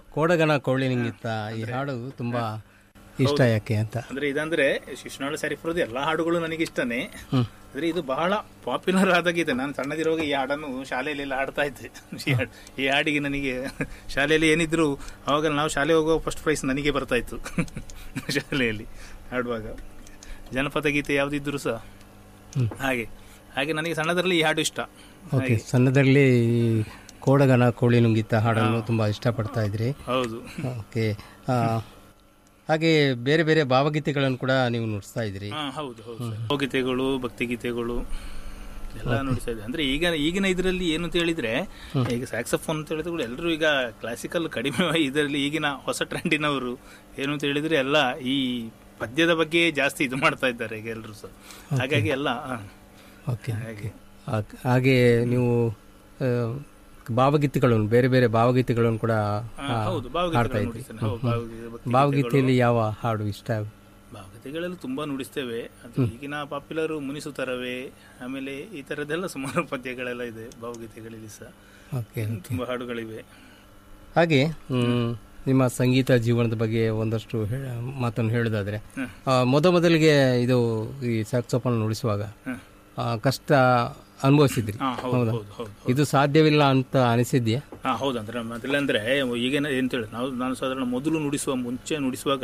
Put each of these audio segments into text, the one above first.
ಕೋಡಗನ ಕೋಳಿನಿಂಗಿತ್ತ ಈ ಹಾಡು ತುಂಬಾ ಇಷ್ಟ ಯಾಕೆ ಅಂತ ಅಂದ್ರೆ ಇದಂದ್ರೆ ಶಿಶುನಾಳ ಸರಿಫ್ರದ್ದು ಎಲ್ಲಾ ಹಾಡುಗಳು ನನಗೆ ಇಷ್ಟನೇ ಆದ್ರೆ ಇದು ಬಹಳ ಪಾಪ್ಯುಲರ್ ಆದ ಗೀತೆ ನಾನು ಸಣ್ಣದಿರುವಾಗ ಈ ಹಾಡನ್ನು ಶಾಲೆಯಲ್ಲಿ ಎಲ್ಲ ಹಾಡ್ತಾ ಇದ್ದೆ ಈ ಹಾಡ್- ಈ ಹಾಡಿಗೆ ನನಗೆ ಶಾಲೆಯಲ್ಲಿ ಏನಿದ್ರು ಅವಾಗ ನಾವು ಶಾಲೆ ಹೋಗುವ ಫಸ್ಟ್ ಪ್ರೈಸ್ ನನಗೆ ಬರ್ತಾ ಇತ್ತು ಶಾಲೆಯಲ್ಲಿ ಹಾಡುವಾಗ ಜನಪದ ಗೀತೆ ಯಾವ್ದಿದ್ರು ಸಹ ಹಾಗೆ ಹಾಗೆ ನನಗೆ ಸಣ್ಣದರಲ್ಲಿ ಈ ಹಾಡು ಇಷ್ಟ ಓಕೆ ಸಣ್ಣದರಲ್ಲಿ ಈ ಕೋಡಗನ ಕೋಳಿನುಂಗಿತ್ತ ಹಾಡನ್ನು ತುಂಬಾ ಇಷ್ಟಪಡ್ತಾ ಇದ್ರಿ ಹೌದು ಓಕೆ ಆ, ಹಾಗೆ ಬೇರೆ ಬೇರೆ ಭಾವಗೀತೆಗಳನ್ನು ಕೂಡ ನೀವು ನುಡಿಸ್ತಾ ಇದ್ರಿ ಹಾ ಹೌದು ಹೌದು ಸರ್. ಭಾವಗೀತೆಗಳು ಭಕ್ತಿಗೀತೆಗಳು ಎಲ್ಲ ನುಡಿಸ್ತಾ ಇದೆ ಅಂದ್ರೆ ಈಗ ಈಗಿನ ಇದರಲ್ಲಿ ಏನು ಅಂತ ಹೇಳಿದ್ರೆ ಈಗ ಸ್ಯಾಕ್ಸಫೋನ್ ಅಂತ ಹೇಳಿದ್ರೆ ಕೂಡ ಎಲ್ಲರೂ ಈಗ ಕ್ಲಾಸಿಕಲ್ ಕಡಿಮೆ ಇದರಲ್ಲಿ ಈಗಿನ ಹೊಸ ಟ್ರೆಂಡಿನವರು ಏನು ಅಂತ ಹೇಳಿದ್ರೆ ಎಲ್ಲ ಈ ಪದ್ಯದ ಬಗ್ಗೆ ಜಾಸ್ತಿ ಇದು ಮಾಡ್ತಾ ಇದ್ದಾರೆ ಈಗ ಎಲ್ಲರೂ ಸಹ ಹಾಗಾಗಿ ಎಲ್ಲ ಹಾ, ಓಕೆ ಹಾಗೆ ಹಾಗ್- ಹಾಗೆ ನೀವು ಆ, ಭಾವಗೀತೆಗಳನ್ನು ಬೇರೆ ಬೇರೆ ಭಾವಗೀತೆಗಳನ್ನು ಕೂಡ ಹಾ, ಆ, ಹೌದು ಹಾಡ್ತಾ ಭಾವಗೀತೆಗಳು ಇದ್ರಿ ನುಡಿಸ್ತೇನೆ ಹೌದು, ಭಾವಗೀತೆ, ಭಕ್ತಿಗೀತೆಗಳು. ಭಾವಗೀತೆಯಲ್ಲಿ ಯಾವ ಹಾಡು ಇಷ್ಟ ಭಾವಗೀತೆಗಳಲ್ಲಿ ತುಂಬಾ ನುಡಿಸ್ತೇವೆ ಅದು ಈಗಿನ ಪಾಪ್ಯುಲರ್ ಮುನಿಸುತ್ತರವೇ ಆಮೇಲೆ ಈ ತರದೆಲ್ಲ ಸುಮಾರು ಪದ್ಯಗಳೆಲ್ಲ ಇದೆ ಭಾವಗೀತೆಗಳಲ್ಲಿ ಸಹ ಓಕೆ ತುಂಬಾ ಹಾಡುಗಳಿವೆ ಹಾಗೆ ಮ್, ನಿಮ್ಮ ಸಂಗೀತ ಜೀವನದ ಬಗ್ಗೆ ಒಂದಷ್ಟು ಹೇ- ಮಾತನ್ನು ಹೇಳೋದಾದ್ರೆ ಆ, ಮೊದ ಮೊದಲಿಗೆ ಇದು ಈ ಸ್ಯಾಕ್ಸೋಫೋನ್ ನುಡಿಸುವಾಗ ಹ್ಮ್. ಆ, ಕಷ್ಟ ಅನುಭವಿಸಿದ್ರಿ ಹಾ ಹೌದು ಹೌದು ಹೌದು ಇದು ಸಾಧ್ಯವಿಲ್ಲ ಅಂತ ಅನಿಸಿದ್ಯಾ ಹಾ ಹೌದಂದ್ರೆ ಮೊದಲಂದ್ರೆ ಈಗೇನ ಎಂತ ಹೇಳಿ ನಾವು ನಾನು ಸಾಧಾರಣ ಮೊದಲು ನುಡಿಸುವ ಮುಂಚೆ ನುಡಿಸುವಾಗ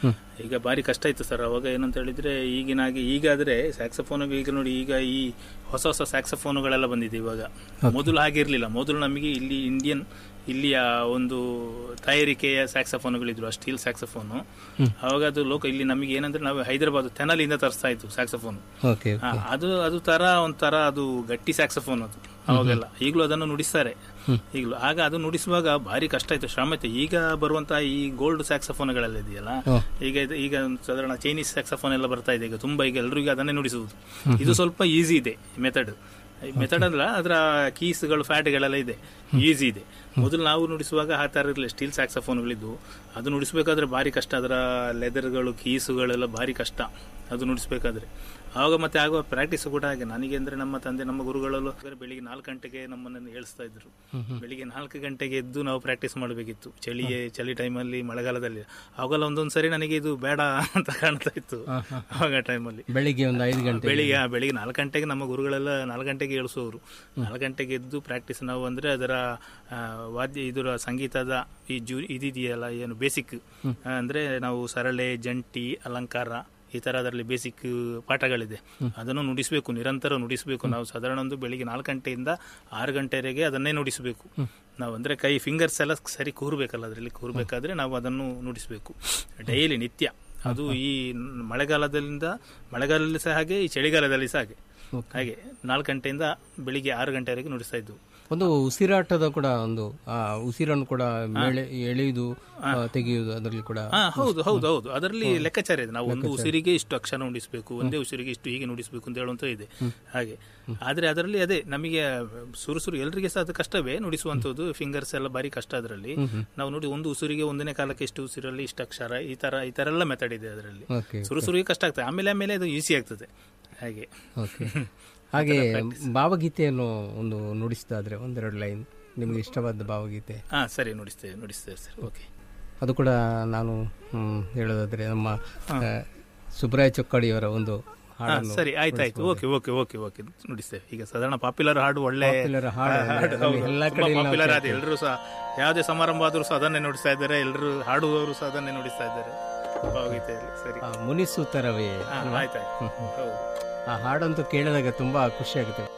ಈಗ ಬಾರಿ ಕಷ್ಟ ಇತ್ತು ಸರ್ ಅವಾಗ ಏನಂತ ಹೇಳಿದ್ರೆ ಈಗಿನಾಗಿ ಈಗಾದ್ರೆ ಸ್ಯಾಕ್ಸಫೋನ್ ಈಗ ನೋಡಿ ಈಗ ಈ ಹೊಸ ಹೊಸ ಸ್ಯಾಕ್ಸಫೋನುಗಳೆಲ್ಲ ಬಂದಿದೆ ಇವಾಗ ಮೊದಲು ಹಾಗಿರ್ಲಿಲ್ಲ ಮೊದಲು ನಮಗೆ ಇಲ್ಲಿ ಇಂಡಿಯನ್ ಇಲ್ಲಿಯ ಒಂದು ತಯಾರಿಕೆಯ ಸ್ಯಾಕ್ಸಫೋನುಗಳಿದ್ರು ಆ ಸ್ಟೀಲ್ ಸ್ಯಾಕ್ಸಫೋನು ಅವಾಗ ಅದು ಲೋಕ ಇಲ್ಲಿ ನಮಗೆ ಏನಂದ್ರೆ ನಾವು ಹೈದರಾಬಾದ್ ತೆನಲಿಂದ ತರಿಸ್ತಾ ಇತ್ತು ಸ್ಯಾಕ್ಸಫೋನ್ ಓಕೆ ಹಾ, ಅದು ಅದು ತರ ಒಂಥರ ಅದು ಗಟ್ಟಿ ಸ್ಯಾಕ್ಸಫೋನ್ ಅದು ಅವಾಗೆಲ್ಲ ಈಗಲೂ ಅದನ್ನು ನುಡಿಸ್ತಾರೆ ಈಗಲೂ ಆಗ ಅದು ನುಡಿಸುವಾಗ ಭಾರಿ ಕಷ್ಟ ಇತ್ತು ಶ್ರಮ ಇತ್ತು ಈಗ ಬರುವಂತಹ ಈ ಗೋಲ್ಡ್ ಸ್ಯಾಕ್ಸಫೋನ್ಗಳೆಲ್ಲ ಇದೆಯಲ್ಲ ಈಗ ಇದು- ಈಗ ಸಾಧಾರಣ ಚೈನೀಸ್ ಸ್ಯಾಕ್ಸಫೋನ್ ಎಲ್ಲ ಬರ್ತಾ ಇದೆ ಈಗ ತುಂಬಾ ಈಗ ಎಲ್ಲರಿಗೂ ಅದನ್ನೇ ನುಡಿಸುವುದು ಇದು ಸ್ವಲ್ಪ ಈಸಿ ಇದೆ ಮೆಥಡ್ ಮೆಥಡ್ ಅಲ್ಲ ಅದರ ಕೀಸ್ಗಳು ಫ್ಯಾಟ್ಗಳೆಲ್ಲ ಇದೆ ಈಸಿ ಇದೆ ಮೊದಲು ನಾವು ನುಡಿಸುವಾಗ ಆ ತರ ಇರಲಿಲ್ಲ ಸ್ಟೀಲ್ ಸ್ಯಾಕ್ಸಫೋನ್ಗಳಿದ್ದು ಅದು ನುಡಿಸಬೇಕಾದ್ರೆ ಭಾರಿ ಕಷ್ಟ ಅದರ ಲೆದರ್ಗಳು ಕೀಸುಗಳೆಲ್ಲ ಭಾರಿ ಕಷ್ಟ ಅದು ನುಡಿಸಬೇಕಾದ್ರೆ ಆವಾಗ ಮತ್ತೆ ಆಗುವ ಪ್ರಾಕ್ಟೀಸ್ ಕೂಡ ಹಾಗೆ ನನಗೆ ಅಂದ್ರೆ ನಮ್ಮ ತಂದೆ ನಮ್ಮ ಗುರುಗಳಲ್ಲೂ ಬೇರೆ ಬೆಳಿಗ್ಗೆ ನಾಲ್ಕು ಗಂಟೆಗೆ ನಮ್ಮನ್ನು ಹೇಳಿಸ್ತಾ ಇದ್ರು ಬೆಳಿಗ್ಗೆ ನಾಲ್ಕು ಗಂಟೆಗೆ ಎದ್ದು ನಾವು ಪ್ರಾಕ್ಟೀಸ್ ಮಾಡಬೇಕಿತ್ತು ಚಳಿಗೆ ಚಳಿ ಟೈಮಲ್ಲಿ ಮಳೆಗಾಲದಲ್ಲಿ ಆವಾಗೆಲ್ಲ ಒಂದೊಂದು ಸರಿ ನನಗೆ ಇದು ಬೇಡ ಅಂತ ಕಾಣ್ತಾ ಇತ್ತು ಆವಾಗ ಟೈಮಲ್ಲಿ ಬೆಳಿಗ್ಗೆ ಒಂದು ಐದು ಗಂಟೆ ಬೆಳಿಗ್ಗೆ ಆ, ಬೆಳಿಗ್ಗೆ ನಾಲ್ಕು ಗಂಟೆಗೆ ನಮ್ಮ ಗುರುಗಳೆಲ್ಲ ನಾಲ್ಕು ಗಂಟೆಗೆ ಏಳಿಸೋರು ನಾಲ್ಕು ಗಂಟೆಗೆ ಎದ್ದು ಪ್ರಾಕ್ಟೀಸ್ ನಾವು ಅಂದ್ರೆ ಅದರ ಆ, ವಾದ್ಯ ಇದರ ಸಂಗೀತದ ಈ ಜೂ ಇದಿದೆಯಲ್ಲ ಏನು ಬೇಸಿಕ್ ಅಂದ್ರೆ ನಾವು ಸರಳೆ ಜಂಟಿ ಅಲಂಕಾರ ಈ ತರ ಅದರಲ್ಲಿ ಬೇಸಿಕ್ ಪಾಠಗಳಿದೆ ಅದನ್ನು ನುಡಿಸಬೇಕು ನಿರಂತರ ನುಡಿಸಬೇಕು ನಾವು ಸಾಧಾರಣ ಒಂದು ಬೆಳಿಗ್ಗೆ ನಾಲ್ಕು ಗಂಟೆಯಿಂದ ಆರು ಗಂಟೆವರೆಗೆ ಅದನ್ನೇ ನುಡಿಸಬೇಕು ನಾವು ಅಂದ್ರೆ ಕೈ ಫಿಂಗರ್ಸ್ ಎಲ್ಲ ಸರಿ ಕೂರ್ಬೇಕಲ್ಲ ಅದರಲ್ಲಿ ಕೂರ್ಬೇಕಾದ್ರೆ ನಾವು ಅದನ್ನು ನುಡಿಸಬೇಕು ಡೈಲಿ ನಿತ್ಯ ಅದು ಈ ಮಳೆಗಾಲದಿಂದ ಮಳೆಗಾಲದಲ್ಲಿ ಸಹ ಹಾಗೆ ಈ ಚಳಿಗಾಲದಲ್ಲಿ ಸಹ ಹಾಗೆ ಹಾಗೆ ನಾಲ್ಕು ಗಂಟೆಯಿಂದ ಬೆಳಿಗ್ಗೆ ಆರು ಗಂಟೆವರೆಗೆ ನುಡಿಸ್ತಾ ಇದ್ದು ಒಂದು ಉಸಿರಾಟದ ಕೂಡ ಒಂದು ಆ ಉಸಿರನ್ನು ಕೂಡ ಮೇಳೆ ಎಳೆಯುವುದು ಆ, ತೆಗೆಯುವುದು ಅದರಲ್ಲಿ ಕೂಡ ಹಾ ಹೌದು ಹೌದು ಹೌದು ಅದರಲ್ಲಿ ಲೆಕ್ಕಾಚಾರ ಇದೆ ನಾವು ಒಂದು ಉಸಿರಿಗೆ ಇಷ್ಟು ಅಕ್ಷರ ನುಡಿಸಬೇಕು ಒಂದೇ ಉಸಿರಿಗೆ ಇಷ್ಟು ಹೀಗೆ ನುಡಿಸಬೇಕು ಅಂತ ಹೇಳುವಂತ ಇದೆ ಹಾಗೆ ಆದ್ರೆ ಅದರಲ್ಲಿ ಅದೇ ನಮಗೆ ಸುರು ಸುರು ಎಲ್ರಿಗೆ ಸಹ ಅದು ಕಷ್ಟವೇ ನುಡಿಸುವಂತದ್ದು ಫಿಂಗರ್ಸ್ ಎಲ್ಲ ಬಾರಿ ಕಷ್ಟ ಅದರಲ್ಲಿ ನಾವು ನೋಡಿ ಒಂದು ಉಸಿರಿಗೆ ಒಂದನೇ ಕಾಲಕ್ಕೆ ಇಷ್ಟು ಉಸಿರಲ್ಲಿ ಇಷ್ಟು ಅಕ್ಷರ ಈ ತರ ಈ ತರ ಎಲ್ಲ ಮೆಥಡ್ ಇದೆ ಅದರಲ್ಲಿ ಓಕೆ ಸುರು ಸುರಿಗೆ ಕಷ್ಟ ಆಗ್ತದೆ ಆಮೇಲೆ ಆಮೇಲೆ ಅದು ಈಸಿ ಆಗ್ತದೆ ಹಾಗೆ ಓಕೆ ಹಾಗೆ ಭಾವಗೀತೆಯನ್ನು ಒಂದು ನುಡಿಸ್ತಾದ್ರೆ ಒಂದೆರಡು ಲೈನ್ ನಿಮಗೆ ಇಷ್ಟವಾದ ಭಾವಗೀತೆ ಹಾ ಸರಿ ನುಡಿಸ್ತೇವೆ ನುಡಿಸ್ತೇವೆ ಸರ್ ಓಕೆ ಅದು ಕೂಡ ನಾನು ಹ್ಮ್, ಹೇಳೋದಾದ್ರೆ ನಮ್ಮ ಆ, ಸುಬ್ರಾಯ ಚೊಕ್ಕಾಡಿಯವರ ಒಂದು ಹಾ ಹಾಡನ್ನು ಸರಿ ಆಯ್ತಾಯ್ತು ಓಕೆ ಓಕೆ ಓಕೆ ಓಕೆ ನುಡಿಸ್ತೇವೆ ಈಗ ಸಾಧಾರಣ ಪಾಪ್ಯುಲರ್ ಹಾಡು ಒಳ್ಳೆ Popular ಹಾಡು ಹಾಡು ನಮಗೆ ಹೌದು. ಎಲ್ಲಾ ತುಂಬಾ ಕಡೆ ಪಾಪ್ಯುಲರ್ ಆದ ಎಲ್ಲರೂ ಸಹ ಯಾವುದೇ ಸಮಾರಂಭ ಆದ್ರೂ ಸಹ ಅದನ್ನೇ ನುಡಿಸ್ತಾ ಇದ್ದಾರೆ ಎಲ್ಲರೂ ಹಾಡುವವರು ಸಹ ಅದನ್ನೇ ನುಡಿಸ್ತಾ ಇದ್ದಾರೆ ಭಾವಗೀತೆಯಲ್ಲಿ ಸರಿ ಮುನಿಸುತ್ತರವೇ ಹಾ ಆಯ್ತಾಯ್ತು ಹೌದು ಆ ಹಾಡಂತೂ ಕೇಳಿದಾಗ ತುಂಬಾ ಖುಷಿ ಆಗುತ್ತೆ